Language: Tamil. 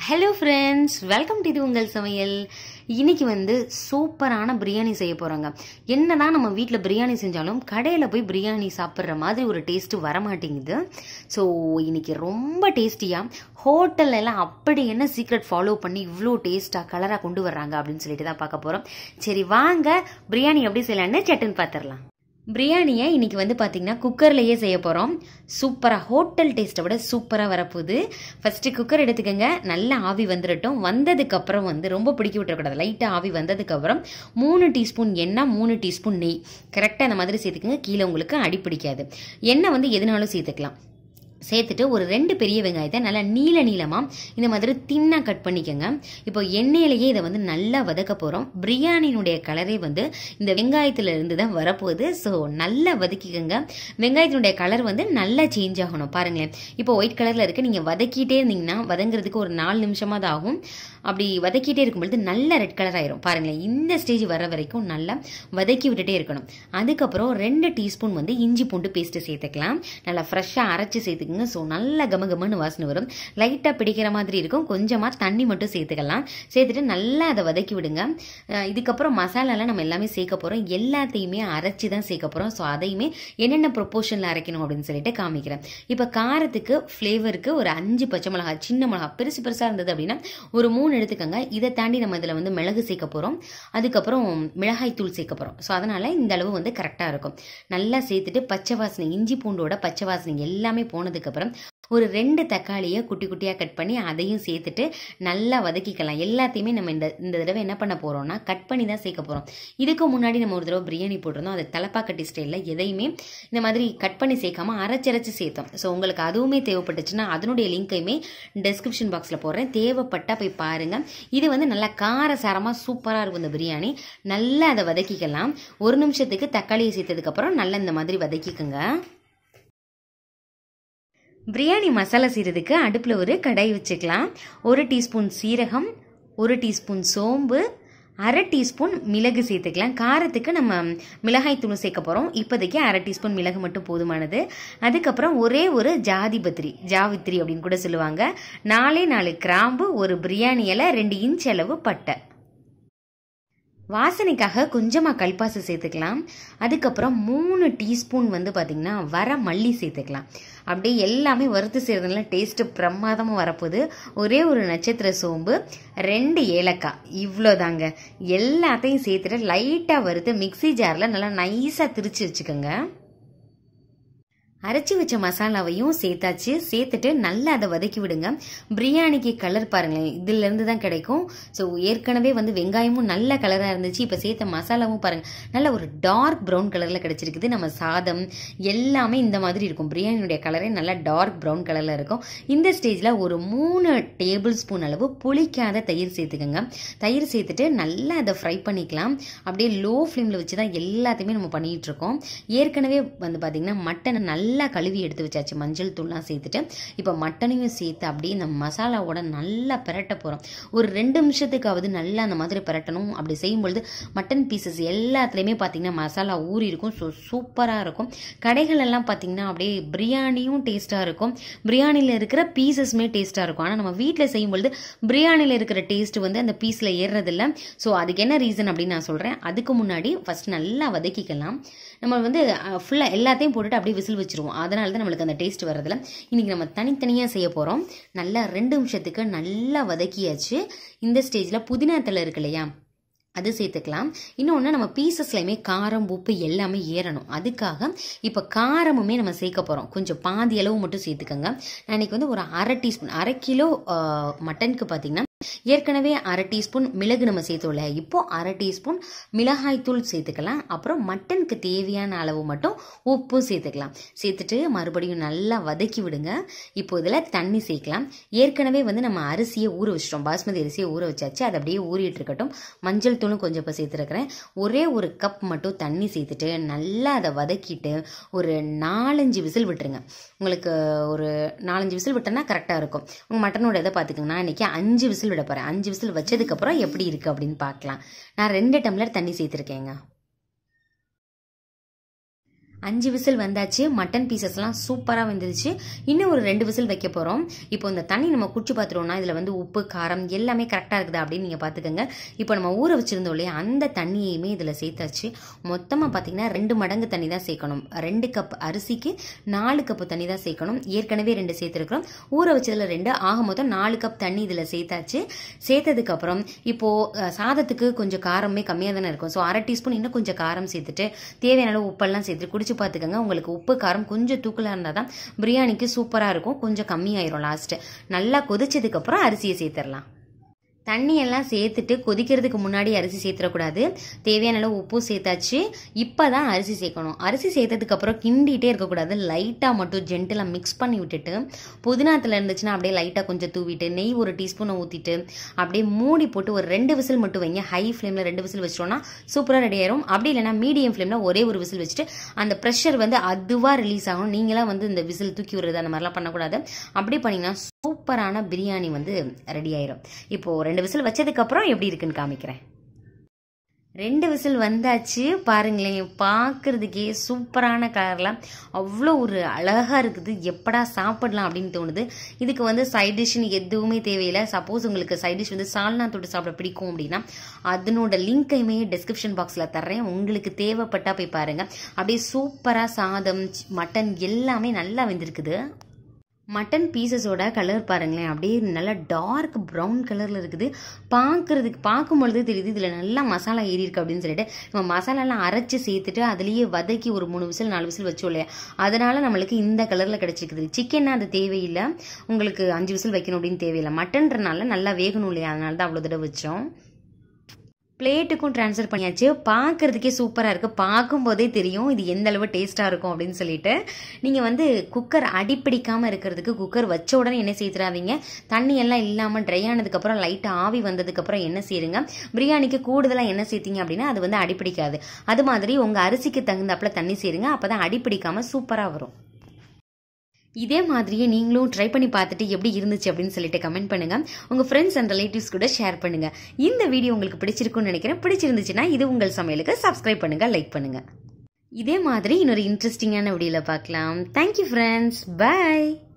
ஹலோ ஃப்ரெண்ட்ஸ் வெல்கம் டு இது உங்கள் சமையல் இன்னைக்கு வந்து சூப்பரான பிரியாணி செய்ய போகிறாங்க என்னதான் நம்ம வீட்டில் பிரியாணி செஞ்சாலும் கடையில் போய் பிரியாணி சாப்பிட்ற மாதிரி ஒரு டேஸ்ட்டு வரமாட்டேங்குது ஸோ இன்னைக்கு ரொம்ப டேஸ்டியாக ஹோட்டல்ல எல்லாம் அப்படி என்ன சீக்ரெட் ஃபாலோ பண்ணி இவ்வளோ டேஸ்ட்டாக கலராக கொண்டு வர்றாங்க அப்படின்னு சொல்லிட்டு தான் பார்க்க போகிறோம் சரி வாங்க பிரியாணி எப்படி செய்யலான்னு சட்டுன்னு பார்த்துடலாம் பிரியாணியை இன்னைக்கு வந்து பார்த்தீங்கன்னா குக்கர்லேயே செய்ய போகிறோம் சூப்பராக ஹோட்டல் டேஸ்ட்டை விட சூப்பராக வரப்போகுது ஃபஸ்ட்டு குக்கர் எடுத்துக்கோங்க நல்லா ஆவி வந்துடட்டும் வந்ததுக்கப்புறம் வந்து ரொம்ப பிடிக்க விட்டுறக்கூடாது லைட்டாக ஆவி வந்ததுக்கப்புறம் மூணு டீஸ்பூன் எண்ணெய் மூணு டீஸ்பூன் நெய் கரெக்டாக அந்த மாதிரி சேர்த்துக்கங்க கீழே உங்களுக்கு அடி பிடிக்காது எண்ணெய் வந்து எதுனாலும் சேர்த்துக்கலாம் சேர்த்துட்டு ஒரு ரெண்டு பெரிய வெங்காயத்தை நல்லா நீல நீளமாக இந்த மாதிரி தின்னாக கட் பண்ணிக்கோங்க இப்போ எண்ணெயிலேயே இதை வந்து நல்லா வதக்க போகிறோம் பிரியாணியினுடைய கலரே வந்து இந்த வெங்காயத்துல இருந்து தான் வரப்போகுது ஸோ நல்லா வதக்கிக்கோங்க வெங்காயத்தினுடைய கலர் வந்து நல்லா சேஞ்ச் ஆகணும் பாருங்களேன் இப்போ ஒயிட் கலரில் இருக்குது நீங்கள் வதக்கிட்டே இருந்தீங்கன்னா வதங்குறதுக்கு ஒரு நாலு நிமிஷமாக தான் ஆகும் அப்படி வதக்கிட்டே இருக்கும் பொழுது நல்ல ரெட் கலர் ஆயிரும் பாருங்களேன் இந்த ஸ்டேஜ் வர வரைக்கும் நல்லா வதக்கி விட்டுட்டே இருக்கணும் அதுக்கப்புறம் ரெண்டு டீஸ்பூன் வந்து இஞ்சி பூண்டு பேஸ்ட்டு சேர்த்துக்கலாம் நல்லா ஃப்ரெஷ்ஷாக அரைச்சி சேர்த்துக்குங்க ஸோ நல்லா கமகமன்னு வாசனை வரும் லைட்டாக பிடிக்கிற மாதிரி இருக்கும் கொஞ்சமாக தண்ணி மட்டும் சேர்த்துக்கலாம் சேர்த்துட்டு நல்லா அதை வதக்கி விடுங்க அஹ் இதுக்கப்புறம் மசாலாலாம் நம்ம எல்லாமே சேர்க்க போகிறோம் எல்லாத்தையுமே அரைச்சி தான் சேர்க்க போகிறோம் ஸோ அதையுமே என்னென்ன ப்ரொப்போர்ஷனில் அரைக்கணும் அப்படின்னு சொல்லிட்டு காமிக்கிறேன் இப்போ காரத்துக்கு ஃப்ளேவருக்கு ஒரு அஞ்சு பச்சை மிளகா சின்ன மிளகா பெருசு பெருசாக இருந்தது அப்படின்னா ஒரு மூணு எடுத்துக்கோங்க இதை தாண்டி நம்ம இதில் வந்து மிளகு சேர்க்க போகிறோம் அதுக்கப்புறம் மிளகாய் தூள் சேர்க்க போகிறோம் ஸோ அதனால் இந்த அளவு வந்து கரெக்டாக இருக்கும் நல்லா சேர்த்துட்டு பச்சை வாசனை இஞ்சி பூண்டோட பச்சை வாசனை எல்லாமே போனதுக்கப்புறம் ஒரு ரெண்டு தக்காளியை குட்டி குட்டியாக கட் பண்ணி அதையும் சேர்த்துட்டு நல்லா வதக்கிக்கலாம் எல்லாத்தையுமே நம்ம இந்த இந்த தடவை என்ன பண்ண போகிறோம்னா கட் பண்ணி தான் சேர்க்க போகிறோம் இதுக்கு முன்னாடி நம்ம ஒரு தடவை பிரியாணி போட்டிருந்தோம் அது தலப்பாக்கட்டி ஸ்டைலில் எதையுமே இந்த மாதிரி கட் பண்ணி சேர்க்காம அரைச்சரைச்சு சேர்த்தோம் ஸோ உங்களுக்கு அதுவுமே தேவைப்பட்டுச்சுன்னா அதனுடைய லிங்கையுமே டெஸ்கிரிப்ஷன் பாக்ஸில் போடுறேன் தேவைப்பட்டா போய் பாருங்கள் இது வந்து நல்லா காரசாரமாக சூப்பராக இருக்கும் இந்த பிரியாணி நல்லா அதை வதக்கிக்கலாம் ஒரு நிமிஷத்துக்கு தக்காளியை சேர்த்ததுக்கப்புறம் நல்லா இந்த மாதிரி வதக்கிக்கோங்க பிரியாணி மசாலா செய்கிறதுக்கு அடுப்பில் ஒரு கடாய் வச்சுக்கலாம் ஒரு டீஸ்பூன் சீரகம் ஒரு டீஸ்பூன் சோம்பு அரை டீஸ்பூன் மிளகு சேர்த்துக்கலாம் காரத்துக்கு நம்ம மிளகாய் தூள் சேர்க்க போகிறோம் இப்போதைக்கு அரை டீஸ்பூன் மிளகு மட்டும் போதுமானது அதுக்கப்புறம் ஒரே ஒரு ஜாதி பத்திரி ஜாவித்திரி அப்படின்னு கூட சொல்லுவாங்க நாலே நாலு கிராம்பு ஒரு பிரியாணி இலை ரெண்டு இன்ச் அளவு பட்டை வாசனைக்காக கொஞ்சமாக கல்பாசு சேர்த்துக்கலாம் அதுக்கப்புறம் மூணு டீஸ்பூன் வந்து பார்த்திங்கன்னா வர மல்லி சேர்த்துக்கலாம் அப்படியே எல்லாமே வறுத்து செய்கிறதுனால டேஸ்ட்டு பிரமாதமாக வரப்போகுது ஒரே ஒரு நட்சத்திர சோம்பு ரெண்டு ஏலக்காய் இவ்வளோதாங்க எல்லாத்தையும் சேர்த்துட்டு லைட்டாக வறுத்து மிக்சி ஜாரில் நல்லா நைஸாக திரிச்சு வச்சுக்கோங்க அரைச்சி வச்ச மசாலாவையும் சேர்த்தாச்சு சேர்த்துட்டு நல்லா அதை வதக்கி விடுங்க பிரியாணிக்கு கலர் பாருங்களேன் இதுல இருந்து தான் கிடைக்கும் ஸோ ஏற்கனவே வந்து வெங்காயமும் நல்ல கலராக இருந்துச்சு இப்போ சேர்த்த மசாலாவும் பாருங்க நல்ல ஒரு டார்க் ப்ரௌன் கலரில் கிடைச்சிருக்குது நம்ம சாதம் எல்லாமே இந்த மாதிரி இருக்கும் பிரியாணியுடைய கலரே நல்லா டார்க் ப்ரௌன் கலரில் இருக்கும் இந்த ஸ்டேஜில் ஒரு மூணு டேபிள் ஸ்பூன் அளவு புளிக்காத தயிர் சேர்த்துக்கோங்க தயிர் சேர்த்துட்டு நல்லா அதை ஃப்ரை பண்ணிக்கலாம் அப்படியே லோ ஃப்ளேமில் வச்சு தான் எல்லாத்தையுமே நம்ம பண்ணிகிட்டு இருக்கோம் ஏற்கனவே வந்து பார்த்திங்கன்னா மட்டனை நல்லா நல்லா கழுவி எடுத்து வச்சாச்சு மஞ்சள் தூள்லாம் சேர்த்துட்டு இப்போ மட்டனையும் சேர்த்து அப்படியே இந்த மசாலாவோட நல்லா பிரட்ட போகிறோம் ஒரு ரெண்டு நிமிஷத்துக்காவது நல்லா அந்த மாதிரி பிரட்டணும் அப்படி செய்யும்பொழுது மட்டன் பீசஸ் எல்லாத்துலேயுமே பார்த்தீங்கன்னா மசாலா ஊறி இருக்கும் ஸோ சூப்பராக இருக்கும் கடைகள் எல்லாம் பார்த்தீங்கன்னா அப்படியே பிரியாணியும் டேஸ்ட்டாக இருக்கும் பிரியாணியில் இருக்கிற பீசஸுமே டேஸ்ட்டாக இருக்கும் ஆனால் நம்ம வீட்டில் செய்யும்பொழுது பிரியாணியில் இருக்கிற டேஸ்ட் வந்து அந்த பீஸில் ஏறுறதில்ல ஸோ அதுக்கு என்ன ரீசன் அப்படின்னு நான் சொல்கிறேன் அதுக்கு முன்னாடி ஃபஸ்ட் நல்லா வதக்கிக்கலாம் நம்ம வந்து ஃபுல்லாக எல்லாத்தையும் போட்டுட்டு அப்படியே விசில் வச்சுருவோம் அதனால தான் நம்மளுக்கு அந்த டேஸ்ட் வரதில்ல இன்றைக்கி நம்ம தனித்தனியாக செய்ய போகிறோம் நல்லா ரெண்டு நிமிஷத்துக்கு நல்லா வதக்கியாச்சு இந்த ஸ்டேஜில் புதினா தலை இருக்கு இல்லையா அது சேர்த்துக்கலாம் இன்னொன்று நம்ம பீசஸ்லையுமே காரம் உப்பு எல்லாமே ஏறணும் அதுக்காக இப்போ காரமுமே நம்ம சேர்க்க போகிறோம் கொஞ்சம் பாதி அளவு மட்டும் சேர்த்துக்கோங்க நான் இன்றைக்கி வந்து ஒரு அரை டீஸ்பூன் அரை கிலோ மட்டனுக்கு பார்த்தீங்கன்னா ஏற்கனவே அரை டீஸ்பூன் மிளகு நம்ம சேர்த்தோம்ல இப்போ அரை டீஸ்பூன் மிளகாய் தூள் சேர்த்துக்கலாம் அப்புறம் மட்டனுக்கு தேவையான அளவு மட்டும் உப்பும் சேர்த்துக்கலாம் சேர்த்துட்டு மறுபடியும் நல்லா வதக்கி விடுங்க இப்போ இதில் தண்ணி சேர்க்கலாம் ஏற்கனவே வந்து நம்ம அரிசியை ஊற வச்சிட்டோம் பாஸ்மதி அரிசியை ஊற வச்சாச்சு அது அப்படியே ஊறிட்டு இருக்கட்டும் மஞ்சள் தூளும் கொஞ்சம் இப்போ சேர்த்துருக்கிறேன் ஒரே ஒரு கப் மட்டும் தண்ணி சேர்த்துட்டு நல்லா அதை வதக்கிட்டு ஒரு நாலஞ்சு விசில் விட்டுருங்க உங்களுக்கு ஒரு நாலஞ்சு விசில் விட்டோன்னா கரெக்டாக இருக்கும் உங்கள் மட்டனோட இதை பார்த்துக்கோங்க நான் இன்றைக்கி அஞ்சு விசில் விட போகிறேன் அஞ்சு விசில் வச்சதுக்கப்புறம் எப்படி இருக்குது அப்படின்னு பார்க்கலாம் நான் ரெண்டு டம்ளர் தண்ணி சேர்த்துருக்கேங்க அஞ்சு விசில் வந்தாச்சு மட்டன் பீசஸ்லாம் சூப்பராக வந்துருச்சு இன்னும் ஒரு ரெண்டு விசில் வைக்க போகிறோம் இப்போ இந்த தண்ணி நம்ம குடிச்சு பார்த்துருவோம்னா இதில் வந்து உப்பு காரம் எல்லாமே கரெக்டாக இருக்குதா அப்படின்னு நீங்கள் பார்த்துக்கோங்க இப்போ நம்ம ஊற வச்சுருந்தோம் இல்லையா அந்த தண்ணியையுமே இதில் சேர்த்தாச்சு மொத்தமாக பார்த்தீங்கன்னா ரெண்டு மடங்கு தண்ணி தான் சேர்க்கணும் ரெண்டு கப் அரிசிக்கு நாலு கப்பு தண்ணி தான் சேர்க்கணும் ஏற்கனவே ரெண்டு சேர்த்துருக்குறோம் ஊற வச்சதில் ரெண்டு ஆக மொத்தம் நாலு கப் தண்ணி இதில் சேர்த்தாச்சு சேர்த்ததுக்கப்புறம் இப்போது சாதத்துக்கு கொஞ்சம் காரமே கம்மியாக தானே இருக்கும் ஸோ அரை டீஸ்பூன் இன்னும் கொஞ்சம் காரம் சேர்த்துட்டு தேவையான அளவு உப்பெல்லாம் சேர்த்து குடிச்சு பார்த்துக்கோங்க உங்களுக்கு உப்பு காரம் கொஞ்சம் தூக்கலாக இருந்தால் தான் பிரியாணிக்கு சூப்பராக இருக்கும் கொஞ்சம் கம்மியாயிரும் லாஸ்ட்டு நல்லா கொதிச்சதுக்கப்புறம் அரிசியை சேர்த்துடலாம் தண்ணி எல்லாம் சேர்த்துட்டு கொதிக்கிறதுக்கு முன்னாடி அரிசி சேர்த்துடக்கூடாது தேவையான அளவு உப்பும் சேர்த்தாச்சு இப்போ தான் அரிசி சேர்க்கணும் அரிசி சேர்த்ததுக்கு அப்புறம் கிண்டிகிட்டே இருக்கக்கூடாது லைட்டாக மட்டும் ஜென்டிலாக மிக்ஸ் பண்ணி விட்டுட்டு புதினாத்தில் இருந்துச்சுன்னா அப்படியே லைட்டாக கொஞ்சம் தூவிட்டு நெய் ஒரு டீஸ்பூனை ஊற்றிட்டு அப்படியே மூடி போட்டு ஒரு ரெண்டு விசில் மட்டும் வைங்க ஹை ஃப்ளேமில் ரெண்டு விசில் வச்சிட்டோம்னா சூப்பராக ரெடி ஆயிரும் அப்படி இல்லைனா மீடியம் ஃப்ளேமில் ஒரே ஒரு விசில் வச்சுட்டு அந்த ப்ரெஷர் வந்து அதுவாக ரிலீஸ் ஆகணும் நீங்களாம் வந்து இந்த விசில் தூக்கி விடுறது அந்த மாதிரிலாம் பண்ணக்கூடாது அப்படி பண்ணிங்கன்னா சூப்பரான பிரியாணி வந்து ரெடி ஆயிரும் இப்போது ரெண்டு விசில் வச்சதுக்கப்புறம் எப்படி இருக்குன்னு காமிக்கிறேன் ரெண்டு விசில் வந்தாச்சு பாருங்களேன் பார்க்குறதுக்கே சூப்பரான கலர்லாம் அவ்வளோ ஒரு அழகாக இருக்குது எப்படா சாப்பிடலாம் அப்படின்னு தோணுது இதுக்கு வந்து சைட் டிஷ்னு எதுவுமே தேவையில்லை சப்போஸ் உங்களுக்கு சைட் டிஷ் வந்து சால்னா தொட்டு சாப்பிட பிடிக்கும் அப்படின்னா அதனோட லிங்கையுமே டிஸ்கிரிப்ஷன் பாக்ஸில் தர்றேன் உங்களுக்கு தேவைப்பட்டா போய் பாருங்கள் அப்படியே சூப்பராக சாதம் மட்டன் எல்லாமே நல்லா வெந்திருக்குது மட்டன் பீசஸோட கலர் பாருங்களேன் அப்படியே நல்லா டார்க் ப்ரௌன் கலரில் இருக்குது பார்க்குறதுக்கு பார்க்கும் பொழுது தெரியுது இதில் நல்லா மசாலா ஏறி இருக்கு அப்படின்னு சொல்லிட்டு நம்ம மசாலாலாம் அரைச்சி சேர்த்துட்டு அதுலேயே வதக்கி ஒரு மூணு விசில் நாலு விசில் வச்சோம் இல்லையா அதனால நம்மளுக்கு இந்த கலரில் கிடச்சிருக்குது சிக்கன்னா அது தேவையில்லை உங்களுக்கு அஞ்சு விசில் வைக்கணும் அப்படின்னு தேவையில்லை மட்டன்றனால நல்லா வேகணும் இல்லையா அதனால தான் அவ்வளோ தடவை வச்சோம் பிளேட்டுக்கும் ட்ரான்ஸ்ஃபர் பண்ணியாச்சு பார்க்குறதுக்கே சூப்பராக இருக்குது பார்க்கும்போதே தெரியும் இது எந்த அளவு டேஸ்ட்டாக இருக்கும் அப்படின்னு சொல்லிட்டு நீங்கள் வந்து குக்கர் அடிப்பிடிக்காமல் இருக்கிறதுக்கு குக்கர் வச்ச உடனே என்ன சேர்த்துறாதீங்க தண்ணி எல்லாம் இல்லாமல் ட்ரை ஆனதுக்கப்புறம் லைட்டாக ஆவி வந்ததுக்கப்புறம் என்ன செய்யுங்க பிரியாணிக்கு கூடுதலாக என்ன சேர்த்தீங்க அப்படின்னா அது வந்து அடிப்பிடிக்காது அது மாதிரி உங்கள் அரிசிக்கு தகுந்தாப்புல தண்ணி சேருங்க அப்போ தான் அடிப்பிடிக்காமல் சூப்பராக வரும் இதே மாதிரியே நீங்களும் ட்ரை பண்ணி பார்த்துட்டு எப்படி இருந்துச்சு அப்படின்னு சொல்லிட்டு கமெண்ட் பண்ணுங்க உங்க ஃப்ரெண்ட்ஸ் அண்ட் ரிலேட்டிவ்ஸ் கூட ஷேர் பண்ணுங்க இந்த வீடியோ உங்களுக்கு பிடிச்சிருக்கும்னு நினைக்கிறேன் பிடிச்சிருந்துச்சுன்னா இது உங்கள் சமையலுக்கு சப்ஸ்கிரைப் பண்ணுங்க லைக் பண்ணுங்க இதே மாதிரி இன்னொரு இன்ட்ரெஸ்டிங்கான வீடியோல பார்க்கலாம் தேங்க்யூ ஃப்ரெண்ட்ஸ் பை